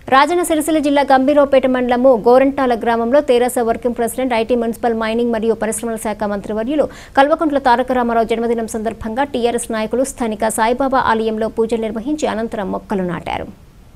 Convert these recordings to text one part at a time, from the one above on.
రాజన్న సిరిసిల్ల జిల్లా గంభీరావుపేట మండలము గోరంటాల గ్రామంలో TRS working president IT municipal mining మరియు పరిశ్రమల శాఖ మంత్రివర్యులు కల్వకుంట్ల తారక రామారావు జన్మదినం సందర్భంగా టీఆర్ఎస్ నాయకులు స్థానిక సాయిబాబా ఆలయంలో పూజలు నిర్వహించి అనంతరం మొక్కలు నాటారు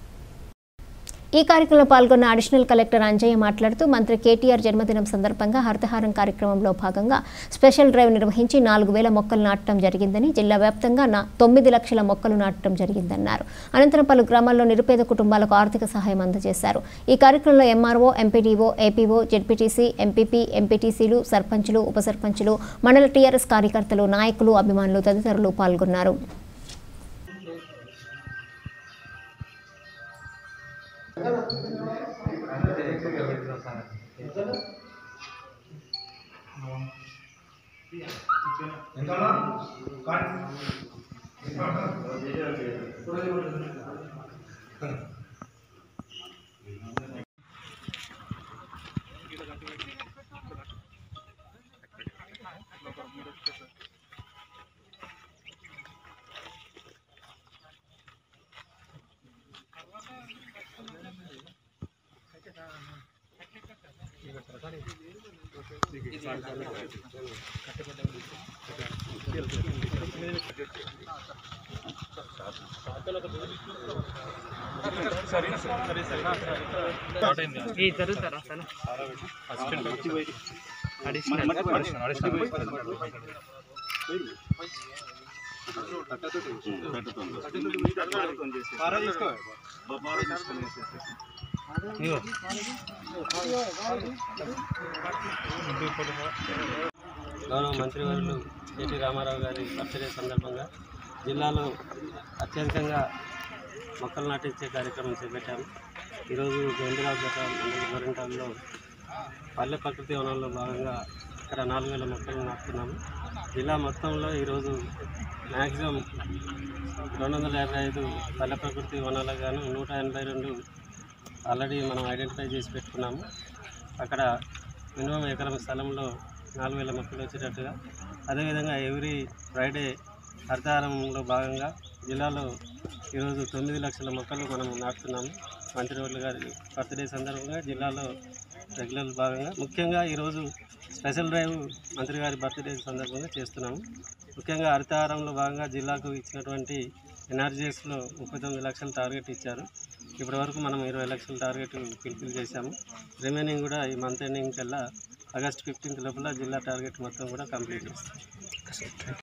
ఈ కార్యక్రమంలో పాల్గొన్న అడిషనల్ కలెక్టర్ అంజయ్య మాట్లాడుతూ మంత్రి కేటీఆర్ జన్మదినం సందర్భంగా హరితహారం కార్యక్రమంలో భాగంగా స్పెషల్ డ్రైవ్ నిర్వహించి నాలుగు వేల మొక్కలు నాటడం జరిగిందని జిల్లా వ్యాప్తంగా నా తొమ్మిది లక్షల మొక్కలు నాటడం జరిగిందన్నారు అనంతరం పలు గ్రామాల్లో నిరుపేద కుటుంబాలకు ఆర్థిక సహాయం అందజేశారు ఈ కార్యక్రమంలో MRO MPDO APO ZPTC MPP ఎంపీటీసీలు సర్పంచులు ఉప సర్పంచులు మండల టీఆర్ఎస్ కార్యకర్తలు నాయకులు అభిమానులు తదితరులు పాల్గొన్నారు గౌరవ మంత్రివర్యులు కేటీ రామారావు గారి బర్త్డే సందర్భంగా జిల్లాలో అత్యధికంగా మొక్కలు నాటించే కార్యక్రమం చేపట్టాము ఈరోజు గోవిందరావుపేట మండలి గోరింటాల్లో పల్లె ప్రకృతి వనంలో భాగంగా ఇక్కడ నాలుగు వేల మొక్కలు నాటుతున్నాము జిల్లా మొత్తంలో ఈరోజు మ్యాక్సిమం రెండు వందల యాభై ఐదు పల్లె ప్రకృతి వనాలకు గాను నూట ఎనభై రెండు ఆల్రెడీ మనం ఐడెంటిఫై చేసి పెట్టుకున్నాము అక్కడ మినిమం ఎకరం స్థలంలో నాలుగు వేల మొక్కలు వచ్చేటట్టుగా అదేవిధంగా ఎవ్రీ ఫ్రైడే హరితహారంలో భాగంగా జిల్లాలో ఈరోజు తొమ్మిది లక్షల మొక్కలు మనం నాటుతున్నాము మంత్రివర్యులు గారి బర్త్డే సందర్భంగా జిల్లాలో రెగ్యులర్ భాగంగా ముఖ్యంగా ఈరోజు స్పెషల్ డ్రైవ్ మంత్రి గారి బర్త్డే సందర్భంగా చేస్తున్నాము ముఖ్యంగా హరితహారంలో భాగంగా జిల్లాకు ఇచ్చినటువంటి ఎన్ఆర్జీఎస్లో ముప్పై తొమ్మిది లక్షల టార్గెట్ ఇచ్చారు ఇప్పటి వరకు మనం ఇరవై లక్షల టార్గెట్ ఫిల్ఫిల్ చేశాము రిమైనింగ్ కూడా ఈ మంత్ ఎండింగ్ కల్లా ఆగస్ట్ ఫిఫ్టీన్త్ లోపల జిల్లా టార్గెట్ మొత్తం కూడా కంప్లీట్ చేస్తాం